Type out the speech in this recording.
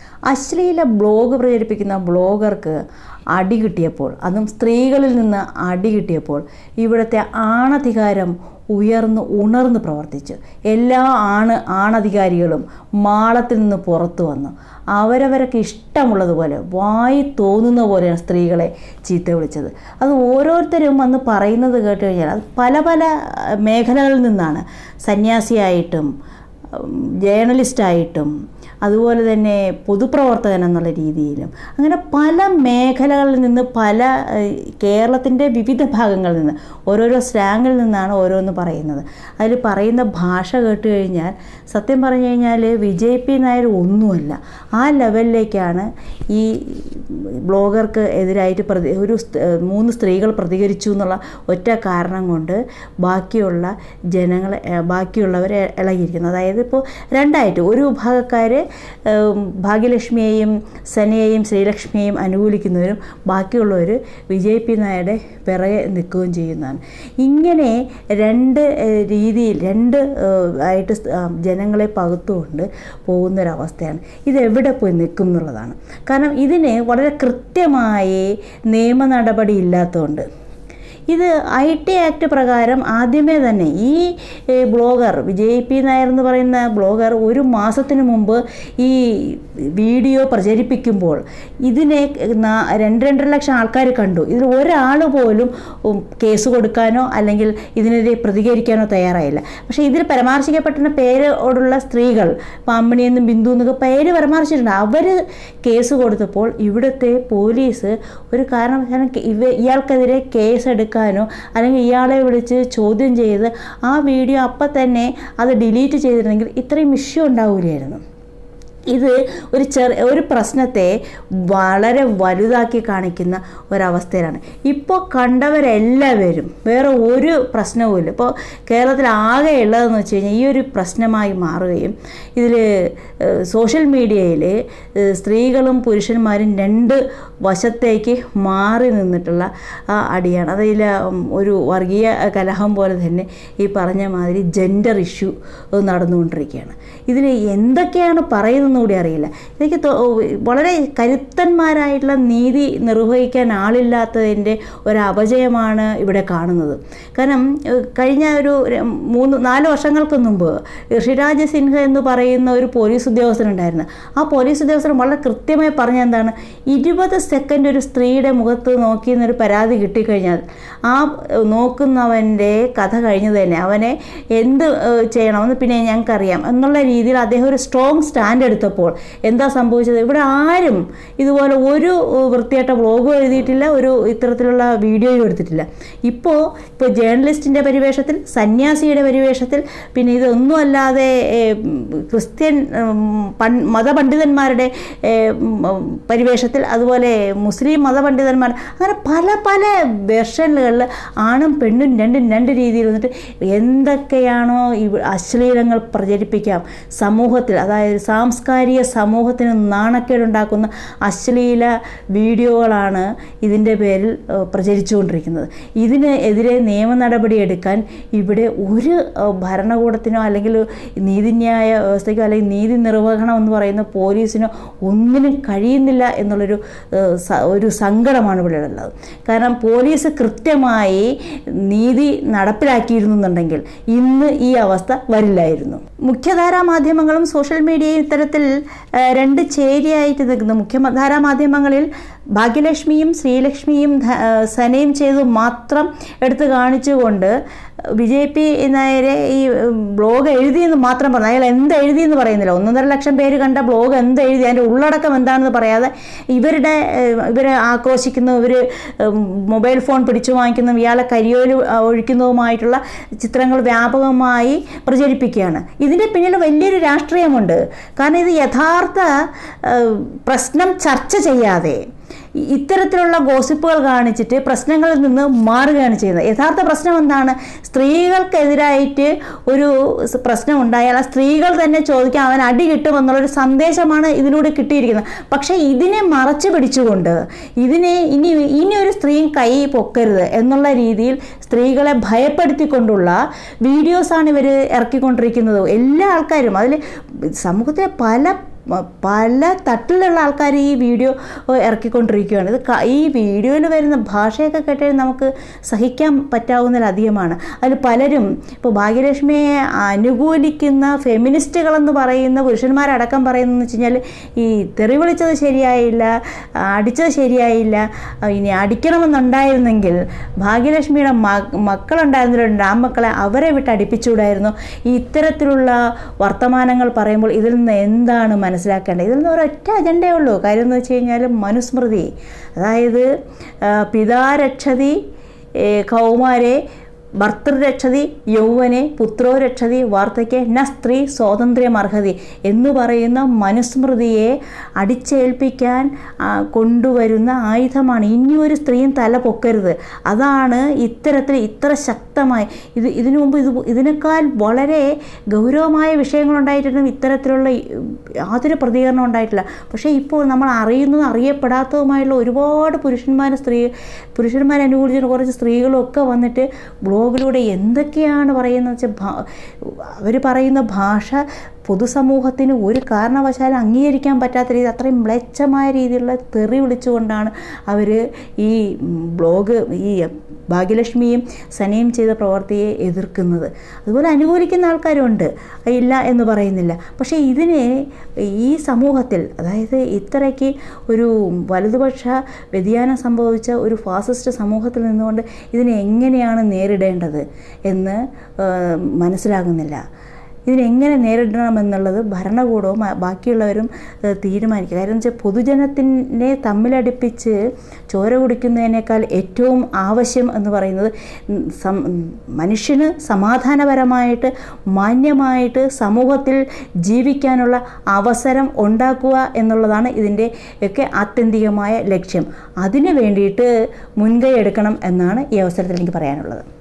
അശ്ലീല ബ്ലോഗ് പ്രചരിപ്പിക്കുന്ന ബ്ലോഗർക്ക് അടി കിട്ടിയപ്പോൾ അതും സ്ത്രീകളിൽ നിന്ന് അടി കിട്ടിയപ്പോൾ ഇവിടുത്തെ ആണധികാരം ഉയർന്ന് ഉണർന്ന് പ്രവർത്തിച്ചു എല്ലാ ആണ് ആണധികാരികളും മാളത്തിൽ നിന്ന് പുറത്തു വന്നു അവരവരൊക്കെ ഇഷ്ടമുള്ളതുപോലെ വായി തോന്നുന്ന പോലെയാണ് സ്ത്രീകളെ ചീത്ത വിളിച്ചത് അത് ഓരോരുത്തരും വന്ന് പറയുന്നത് കേട്ട് കഴിഞ്ഞാൽ അത് പല പല മേഖലകളിൽ നിന്നാണ് സന്യാസിയായിട്ടും ജേർണലിസ്റ്റായിട്ടും അതുപോലെ തന്നെ പൊതുപ്രവർത്തകൻ എന്നുള്ള രീതിയിലും അങ്ങനെ പല മേഖലകളിൽ നിന്ന് പല കേരളത്തിൻ്റെ വിവിധ ഭാഗങ്ങളിൽ നിന്ന് ഓരോരോ സ്ലാങ്ങിൽ നിന്നാണ് ഓരോന്ന് പറയുന്നത് അതിൽ പറയുന്ന ഭാഷ കേട്ട് കഴിഞ്ഞാൽ സത്യം പറഞ്ഞു കഴിഞ്ഞാൽ വിജയ് പി നായർ ഒന്നുമല്ല ആ ലെവലിലേക്കാണ് ഈ ബ്ലോഗർക്ക് എതിരായിട്ട് പ്രതി ഒരു മൂന്ന് സ്ത്രീകൾ പ്രതികരിച്ചു എന്നുള്ള ഒറ്റ കാരണം കൊണ്ട് ബാക്കിയുള്ള ജനങ്ങളെ ബാക്കിയുള്ളവരെ ഇളകിയിരിക്കുന്നത് അതായത് ഇപ്പോൾ രണ്ടായിട്ട് ഒരു വിഭാഗക്കാർ ഭാഗ്യലക്ഷ്മിയെയും സനയെയും ശ്രീലക്ഷ്മിയെയും അനുകൂലിക്കുന്നവരും ബാക്കിയുള്ളവർ വിജയ് പി നായരുടെ പിറകെ നിൽക്കുകയും ചെയ്യുന്നതാണ് ഇങ്ങനെ രണ്ട് രീതിയിൽ രണ്ട് ആയിട്ട് ജനങ്ങളെ പകുത്തുകൊണ്ട് പോകുന്നൊരവസ്ഥയാണ് ഇതെവിടെ പോയി നിൽക്കും എന്നുള്ളതാണ് കാരണം ഇതിന് വളരെ കൃത്യമായി നിയമ നടപടി ഇല്ലാത്തതുകൊണ്ട് ഇത് ഐ ടി ആക്ട് പ്രകാരം ആദ്യമേ തന്നെ ഈ ബ്ലോഗർ വിജയ് പി നായർ എന്ന് പറയുന്ന ബ്ലോഗർ ഒരു മാസത്തിന് മുമ്പ് ഈ വീഡിയോ പ്രചരിപ്പിക്കുമ്പോൾ ഇതിനെ രണ്ട് രണ്ടര ലക്ഷം ആൾക്കാർ കണ്ടു ഇതിൽ ഒരാൾ പോലും കേസ് കൊടുക്കാനോ അല്ലെങ്കിൽ ഇതിനെതിരെ പ്രതികരിക്കാനോ തയ്യാറായില്ല പക്ഷേ ഇതിൽ പരാമർശിക്കപ്പെട്ട പേരോടുള്ള സ്ത്രീകൾ പാമ്പണി എന്നും ബിന്ദു എന്നൊക്കെ പേര് പരാമർശിച്ചിട്ടുണ്ട് അവർ കേസ് കൊടുത്തപ്പോൾ ഇവിടുത്തെ പോലീസ് ഒരു കാരണവശാലും ഇവ ഇയാൾക്കെതിരെ കേസ് എടുക്കാൻ എടുക്കാനോ അല്ലെങ്കിൽ ഇയാളെ വിളിച്ച് ചോദ്യം ചെയ്ത് ആ വീഡിയോ അപ്പം തന്നെ അത് ഡിലീറ്റ് ചെയ്തിരുന്നെങ്കിൽ ഇത്രയും ഇഷ്യൂ ഉണ്ടാവില്ലായിരുന്നു ഇത് ഒരു ചെറിയ ഒരു പ്രശ്നത്തെ വളരെ വലുതാക്കി കാണിക്കുന്ന ഒരവസ്ഥയിലാണ് ഇപ്പോൾ കണ്ടവരെല്ലാവരും വേറെ ഒരു പ്രശ്നവുമില്ല ഇപ്പോൾ കേരളത്തിൽ ആകെ ഉള്ളതെന്ന് വെച്ച് കഴിഞ്ഞാൽ ഈ ഒരു പ്രശ്നമായി മാറുകയും ഇതിൽ സോഷ്യൽ മീഡിയയിൽ സ്ത്രീകളും പുരുഷന്മാരും രണ്ട് വശത്തേക്ക് മാറി നിന്നിട്ടുള്ള ആ അടിയാണ് അതിൽ ഒരു വർഗീയ കലഹം പോലെ തന്നെ ഈ പറഞ്ഞ മാതിരി ജെൻഡർ ഇഷ്യൂ നടന്നുകൊണ്ടിരിക്കുകയാണ് ഇതിൽ എന്തൊക്കെയാണ് പറയുന്നതെന്ന് കൂടി അറിയില്ല എനിക്ക് വളരെ കരുത്തന്മാരായിട്ടുള്ള നീതി നിർവഹിക്കാൻ ആളില്ലാത്തതിൻ്റെ ഒരു അപജയമാണ് ഇവിടെ കാണുന്നത് കാരണം കഴിഞ്ഞ ഒരു മൂന്ന് നാല് വർഷങ്ങൾക്ക് മുമ്പ് ഋഷിരാജ് സിൻഹ എന്ന് പറയുന്ന ഒരു പോലീസ് ഉദ്യോഗസ്ഥനുണ്ടായിരുന്നു ആ പോലീസ് ഉദ്യോഗസ്ഥൻ വളരെ കൃത്യമായി പറഞ്ഞ എന്താണ് ഇരുപത് സെക്കൻഡ് ഒരു സ്ത്രീയുടെ മുഖത്ത് നോക്കി എന്നൊരു പരാതി കിട്ടിക്കഴിഞ്ഞാൽ ആ നോക്കുന്നവൻ്റെ കഥ കഴിഞ്ഞത് തന്നെ അവനെ എന്ത് ചെയ്യണമെന്ന് പിന്നെ ഞങ്ങൾക്കറിയാം എന്നുള്ള രീതിയിൽ അദ്ദേഹം ഒരു സ്ട്രോങ് സ്റ്റാൻഡ് എടുത്തപ്പോൾ എന്താ സംഭവിച്ചത് ഇവിടെ ആരും ഇതുപോലെ ഒരു വൃത്തിയായിട്ട വ്ളോഗും എഴുതിയിട്ടില്ല ഒരു ഇത്തരത്തിലുള്ള വീഡിയോയും എടുത്തിട്ടില്ല ഇപ്പോൾ ഇപ്പോൾ ജേർണലിസ്റ്റിൻ്റെ പരിവേഷത്തിൽ സന്യാസിയുടെ പരിവേഷത്തിൽ പിന്നെ ഇതൊന്നുമല്ലാതെ ക്രിസ്ത്യൻ മതപണ്ഡിതന്മാരുടെ പരിവേഷത്തിൽ അതുപോലെ മുസ്ലിം മതപണ്ഡിതന്മാർ അങ്ങനെ പല പല വെർഷനുകളിൽ ആണും പെണ്ണും രണ്ടും രണ്ട് രീതിയിൽ വന്നിട്ട് എന്തൊക്കെയാണോ ഈ അശ്ലീലങ്ങൾ പ്രചരിപ്പിക്കാം സമൂഹത്തിൽ അതായത് സാംസ്കാരിക സമൂഹത്തിന് നാണക്കേടുണ്ടാക്കുന്ന അശ്ലീല വീഡിയോകളാണ് ഇതിൻ്റെ പേരിൽ പ്രചരിച്ചുകൊണ്ടിരിക്കുന്നത് ഇതിന് എതിരെ നിയമ നടപടി എടുക്കാൻ ഇവിടെ ഒരു ഭരണകൂടത്തിനോ അല്ലെങ്കിൽ നീതിന്യായ വ്യവസ്ഥയ്ക്കോ അല്ലെങ്കിൽ നീതി നിർവഹണം എന്ന് പറയുന്ന പോലീസിനോ ഒന്നിനും കഴിയുന്നില്ല എന്നുള്ളൊരു ഒരു സങ്കടമാണ് ഇവിടെ ഉള്ളത് കാരണം പോലീസ് കൃത്യമായി നീതി നടപ്പിലാക്കിയിരുന്നുണ്ടെങ്കിൽ ഇന്ന് ഈ അവസ്ഥ വരില്ലായിരുന്നു മുഖ്യധാരാ മാധ്യമങ്ങളും സോഷ്യൽ മീഡിയയും ഇത്തരത്തിൽ രണ്ട് ചേരിയായിട്ട് നിൽക്കുന്നു മുഖ്യധാരാ മാധ്യമങ്ങളിൽ ഭാഗ്യലക്ഷ്മിയും ശ്രീലക്ഷ്മിയും സനയും ചെയ്തു മാത്രം എടുത്തു കാണിച്ചുകൊണ്ട് വിജയ് പി നായരെ ഈ ബ്ലോഗ് എഴുതിയെന്ന് മാത്രം പറഞ്ഞു അയാൾ എന്ത് എഴുതിയെന്ന് പറയുന്നില്ല ഒന്നൊന്നര ലക്ഷം പേര് കണ്ട ബ്ലോഗ് എന്ത് എഴുതി അതിൻ്റെ ഉള്ളടക്കം എന്താണെന്ന് പറയാതെ ഇവരുടെ ഇവരെ ആക്രോശിക്കുന്നു ഇവർ മൊബൈൽ ഫോൺ പിടിച്ചു വാങ്ങിക്കുന്നതും ഇയാളെ കരിയോല് ഒഴിക്കുന്നതുമായിട്ടുള്ള ചിത്രങ്ങൾ വ്യാപകമായി പ്രചരിപ്പിക്കുകയാണ് ഇതിൻ്റെ പിന്നിൽ വലിയൊരു രാഷ്ട്രീയമുണ്ട് കാരണം ഇത് യഥാർത്ഥ പ്രശ്നം ചർച്ച ചെയ്യാതെ ഇത്തരത്തിലുള്ള ഗോസിപ്പുകൾ കാണിച്ചിട്ട് പ്രശ്നങ്ങളിൽ നിന്ന് മാറുകയാണ് ചെയ്യുന്നത് യഥാർത്ഥ പ്രശ്നം എന്താണ് സ്ത്രീകൾക്കെതിരായിട്ട് ഒരു പ്രശ്നം ഉണ്ടായാൽ ആ സ്ത്രീകൾ തന്നെ ചോദിക്കാം അവൻ അടി കിട്ടുമെന്നുള്ളൊരു സന്ദേശമാണ് ഇതിലൂടെ കിട്ടിയിരിക്കുന്നത് പക്ഷേ ഇതിനെ മറച്ചു പിടിച്ചുകൊണ്ട് ഇതിനെ ഇനി ഇനി ഒരു സ്ത്രീയും കൈ പൊക്കരുത് എന്നുള്ള രീതിയിൽ സ്ത്രീകളെ ഭയപ്പെടുത്തിക്കൊണ്ടുള്ള വീഡിയോസാണ് ഇവർ ഇറക്കിക്കൊണ്ടിരിക്കുന്നത് എല്ലാ ആൾക്കാരും അതിൽ സമൂഹത്തിലെ പല മ- പല തട്ടിലുള്ള ആൾക്കാർ ഈ വീഡിയോ ഇറക്കിക്കൊണ്ടിരിക്കുകയാണ് ഇത് ക- ഈ വീഡിയോയിൽ വരുന്ന ഭാഷയൊക്കെ കേട്ടാൽ നമുക്ക് സഹിക്കാൻ പറ്റാവുന്നതിലധികമാണ് അതിൽ പലരും ഇപ്പോൾ ഭാഗ്യലക്ഷ്മിയെ അനുകൂലിക്കുന്ന ഫെമിനിസ്റ്റുകളെന്ന് പറയുന്ന പുരുഷന്മാരടക്കം പറയുന്നതെന്ന് വെച്ച് കഴിഞ്ഞാൽ ഈ തെറി വിളിച്ചത് ശരിയായില്ല അടിച്ചത് ശരിയായില്ല ഇനി അടിക്കണമെന്നുണ്ടായിരുന്നെങ്കിൽ ഭാഗ്യലക്ഷ്മിയുടെ മ- മക്കളുണ്ടായിരുന്നില്ല ആ മക്കളെ അവരെ വിട്ട് അടിപ്പിച്ചുകൂടായിരുന്നു ഈ ഇത്തരത്തിലുള്ള വർത്തമാനങ്ങൾ പറയുമ്പോൾ ഇതിൽ നിന്ന് എന്താണ് മനസ്സിലാക്കേണ്ടത് ഇതിൽ നിന്ന് ഒരൊറ്റ അജണ്ടയേ ഉള്ളൂ കാര്യം എന്ന് വെച്ച് കഴിഞ്ഞാൽ മനുസ്മൃതി അതായത് ആ, പിതാരക്ഷതി ഏ, കൗമാരെ ഭർത്തൃരക്ഷതി യൗവനെ പുത്രോ രക്ഷതി വാർദ്ധക്യ ന സ്ത്രീ സ്വാതന്ത്ര്യം അർഹതി എന്ന് പറയുന്ന മനുസ്മൃതിയെ അടിച്ചേൽപ്പിക്കാൻ ആ, കൊണ്ടുവരുന്ന ആയുധമാണ് ഇനിയൊരു സ്ത്രീയും തല പൊക്കരുത് അതാണ് ഇത്തരത്തിൽ ഇത്ര ശക്തമായി ഇത് ഇതിനു മുമ്പ് ഇത് ഇതിനേക്കാൾ വളരെ ഗൗരവമായ വിഷയങ്ങളുണ്ടായിട്ടും ഇത്തരത്തിലുള്ള ഈ- യാതൊരു പ്രതികരണം ഉണ്ടായിട്ടില്ല പക്ഷേ ഇപ്പോൾ നമ്മൾ അറിയുന്നതും അറിയപ്പെടാത്തതുമായുള്ള ഒരുപാട് പുരുഷന്മാരും സ്ത്രീ പുരുഷന്മാരെ അനുകൂലിച്ചിട്ട് കുറച്ച് സ്ത്രീകളും ഒക്കെ വന്നിട്ട് ബ്ലോഗിലൂടെ എന്തൊക്കെയാണ് പറയുന്നത് വെച്ചാൽ അവർ പറയുന്ന ഭാഷ പൊതുസമൂഹത്തിന് ഒരു കാരണവശാലും അംഗീകരിക്കാൻ പറ്റാത്ത രീതി അത്രയും മ്ലേച്ഛമായ രീതിയിലുള്ള തെറി വിളിച്ചുകൊണ്ടാണ് അവർ ഈ ബ്ലോഗ് ഈ ഭാഗ്യലക്ഷ്മിയും സനയും ചെയ്ത പ്രവൃത്തിയെ എതിർക്കുന്നത് അതുപോലെ അനുകൂലിക്കുന്ന ആൾക്കാരുണ്ട് ഇല്ല എന്ന് പറയുന്നില്ല പക്ഷേ ഇതിനെ ഈ സമൂഹത്തിൽ അതായത് ഇത്രയ്ക്ക് ഒരു വലതുപക്ഷ വ്യതിയാനം സംഭവിച്ച ഒരു ഫാസിസ്റ്റ് സമൂഹത്തിൽ നിന്നുകൊണ്ട് ഇതിനെ എങ്ങനെയാണ് നേരിടേണ്ടത് എന്ന് ആ, മനസ്സിലാകുന്നില്ല ഇതിനെങ്ങനെ നേരിടണമെന്നുള്ളത് ഭരണകൂടവും ആ, ബാക്കിയുള്ളവരും ഏഹ്, തീരുമാനിക്കുക കാരണം വെച്ചാൽ പൊതുജനത്തിനെ തമ്മിലടിപ്പിച്ച് ചോര കുടിക്കുന്നതിനേക്കാൾ ഏറ്റവും ആവശ്യം എന്ന് പറയുന്നത് ഉം, സം- ഉം, മനുഷ്യന് സമാധാനപരമായിട്ട് മാന്യമായിട്ട് സമൂഹത്തിൽ ജീവിക്കാനുള്ള അവസരം ഉണ്ടാക്കുക എന്നുള്ളതാണ് ഇതിൻ്റെ ഒക്കെ ആത്യന്തികമായ ലക്ഷ്യം അതിനു വേണ്ടിയിട്ട് മുൻകൈ എടുക്കണം എന്നാണ് ഈ അവസരത്തിൽ എനിക്ക് പറയാനുള്ളത്